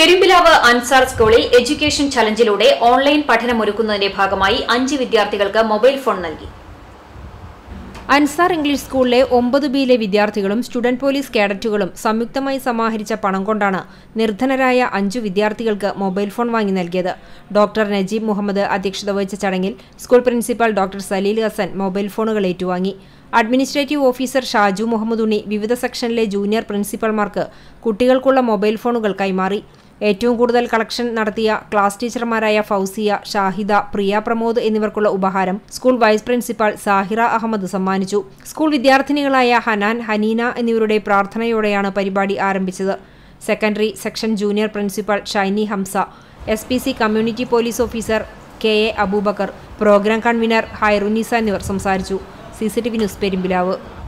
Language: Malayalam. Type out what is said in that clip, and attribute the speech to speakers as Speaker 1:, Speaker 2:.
Speaker 1: പെരുമ്പിലാവ് അൻസാർ സ്കൂളിൽ എഡ്യൂക്കേഷൻ ചലഞ്ചിലൂടെ ഓൺലൈൻ പഠനമൊരുക്കുന്നതിന്റെ ഭാഗമായി അഞ്ച് വിദ്യാർത്ഥികൾക്ക് മൊബൈൽ ഫോൺ നൽകി
Speaker 2: അൻസാർ ഇംഗ്ലീഷ് സ്കൂളിലെ ഒമ്പത് ബിയിലെ വിദ്യാർത്ഥികളും സ്റ്റുഡന്റ് പോലീസ് കേഡറ്റുകളും സംയുക്തമായി സമാഹരിച്ച പണം കൊണ്ടാണ് നിർധനരായ അഞ്ചു വിദ്യാർത്ഥികൾക്ക് മൊബൈൽ ഫോൺ വാങ്ങി നൽകിയത് ഡോക്ടർ നജീബ് മുഹമ്മദ് അധ്യക്ഷത വഹിച്ച ചടങ്ങിൽ school principal doctor Saleel Hasan mobile ഫോണുകൾ ഏറ്റുവാങ്ങി അഡ്മിനിസ്ട്രേറ്റീവ് ഓഫീസർ ഷാജു മുഹമ്മദ് ഉണ്ണി വിവിധ സെക്ഷനിലെ ജൂനിയർ പ്രിൻസിപ്പൽമാർക്ക് കുട്ടികൾക്കുള്ള മൊബൈൽ ഫോണുകൾ കൈമാറി ഏറ്റവും കൂടുതൽ കളക്ഷൻ നടത്തിയ ക്ലാസ് ടീച്ചർമാരായ ഫൗസിയ ഷാഹിദ പ്രിയ പ്രമോദ് എന്നിവർക്കുള്ള ഉപഹാരം school vice principal Sahira Ahammed സമ്മാനിച്ചു സ്കൂൾ വിദ്യാർത്ഥിനികളായ ഹനാൻ ഹനീന എന്നിവരുടെ പ്രാർത്ഥനയോടെയാണ് പരിപാടി ആരംഭിച്ചത് secondary section junior principal Shiny Hamsa S P C community police officer K A Aboobacker programme convener Hairunisa എന്നിവർ സംസാരിച്ചു C C T V news Perumpilavu